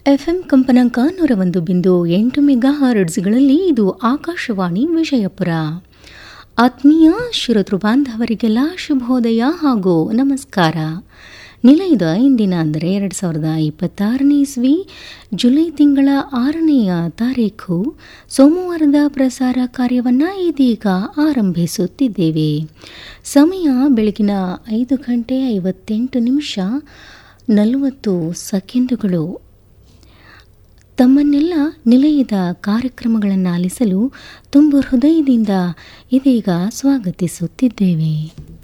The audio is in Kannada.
ಎಫ್ಎಂ ಕಂಪನಾಂಕ ನೂರ ಒಂದು ಬಿಂದು ಎಂಟು ಮೆಗಾ ಹಾರ್ಡ್ಸ್ಗಳಲ್ಲಿ ಇದು ಆಕಾಶವಾಣಿ ವಿಜಯಪುರ ಆತ್ಮೀಯ ಶ್ರೋತೃ ಬಾಂಧವರಿಗೆಲ್ಲ ಶುಭೋದಯ ಹಾಗೂ ನಮಸ್ಕಾರ ನಿಲಯದ ಇಂದಿನ ಅಂದರೆ ಎರಡು ಸಾವಿರದ ಇಪ್ಪತ್ತಾರನೇ ಇಸ್ವಿ ಜುಲೈ ತಿಂಗಳ ಆರನೆಯ ತಾರೀಖು ಸೋಮವಾರದ ಪ್ರಸಾರ ಕಾರ್ಯವನ್ನು ಇದೀಗ ಆರಂಭಿಸುತ್ತಿದ್ದೇವೆ ಸಮಯ ಬೆಳಗಿನ ಐದು ಗಂಟೆ ಐವತ್ತೆಂಟು ನಿಮಿಷ ನಲವತ್ತು ಸೆಕೆಂಡುಗಳು ತಮ್ಮನ್ನೆಲ್ಲ ನಿಲಯದ ಕಾರ್ಯಕ್ರಮಗಳನ್ನು ಆಲಿಸಲು ತುಂಬು ಹೃದಯದಿಂದ ಇದೀಗ ಸ್ವಾಗತಿಸುತ್ತಿದ್ದೇವೆ